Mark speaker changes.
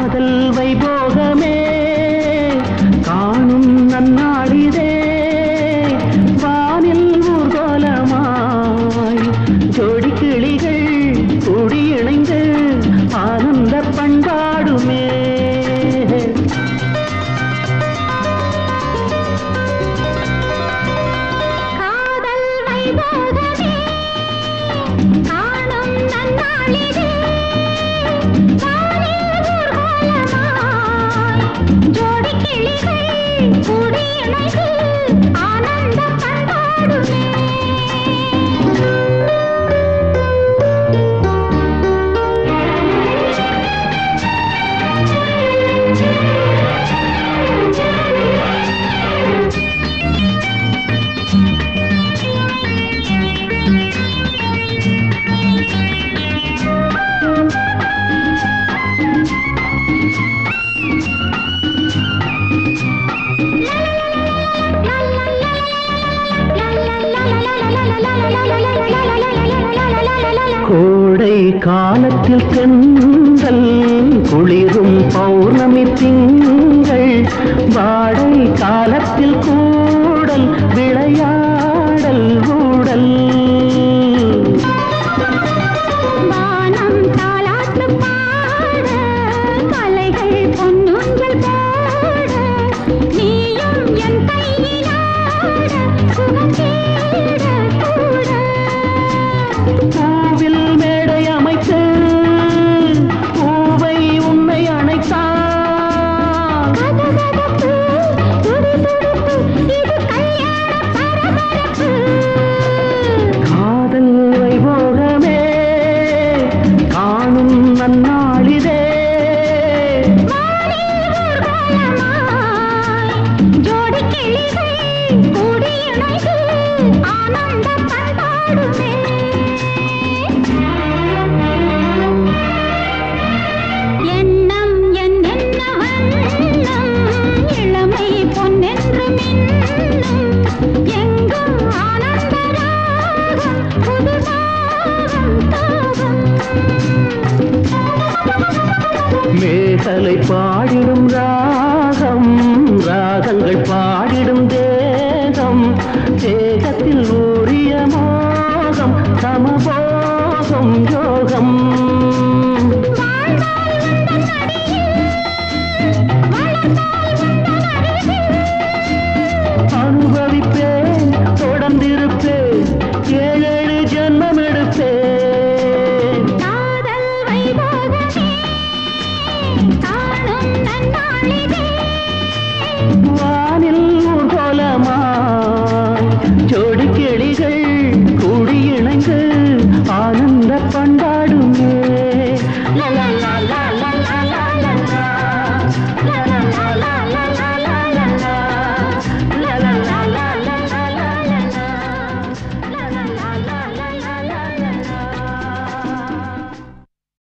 Speaker 1: காதல் வைபோகமே காணும் நன்னாளிதே வானில் ஊர்கோலமாய் ஜோடி கிளிகள் கூடி இணைந்து ஆனந்த பண்பாடுமே
Speaker 2: காதல் வைபோகமே காணும் நன்னாளிதே வானில் ஊர்வலமாய் ஜோடி கிளிகள் கூடி இணைந்து ஆனந்த பண்பாடுமே
Speaker 1: கோடை காலத்தில் தென்றல் குளிரும் பௌர்ணமி திங்கள் வாடை காலத்தில் கூடல் விளையாடல் ஊடல்
Speaker 2: வானம் தாலாட்டு பாட கலைகள் பொன்னூஞ்சல் போட நீயும் என் கையிலாட சுகம் தேட கூட
Speaker 1: பூவில் மேடை அமைத்து பூவை உன்னை அணைத்தான்
Speaker 2: கதகதப்பு, துடிதுடிப்பு, இது கல்யாண பரபரப்பு.
Speaker 1: காதல் வைபோகமே காணும் நன்னாளிதே
Speaker 2: வானில் ஊர்வலமாய், ஜோடி கிளிகள் கூடி இணைந்து ஆனந்த பண்பாடுமே. எண்ணம் என்னென்ன வண்ணம், இளமை பொன்னென்று மின்னும், எங்கும் ஆனந்த ராகம், புது ராகம் தாகம்.
Speaker 1: மேகலை பாடிடும் ராகம் ராகங்கள் பாடிடும் தேகம் தேகத்தில் ஊறிய மோகம் சமபோகம் யோகம்
Speaker 2: வாழ்ந்தால் உந்தன் அடியில், வளர்ந்தால் உந்தன் அருகில்.
Speaker 1: அனுபவிப்பேன் தொடர்ந்திருப்பேன் ஏழேழு ஜென்மம் எடுப்பேன்
Speaker 2: காதல் வைபோகமே, காணும் நன்னாளிதே.
Speaker 1: வானில் ஊர்கோலமாய் ஜோடி கிளிகள் கூடி இணைந்து ஆன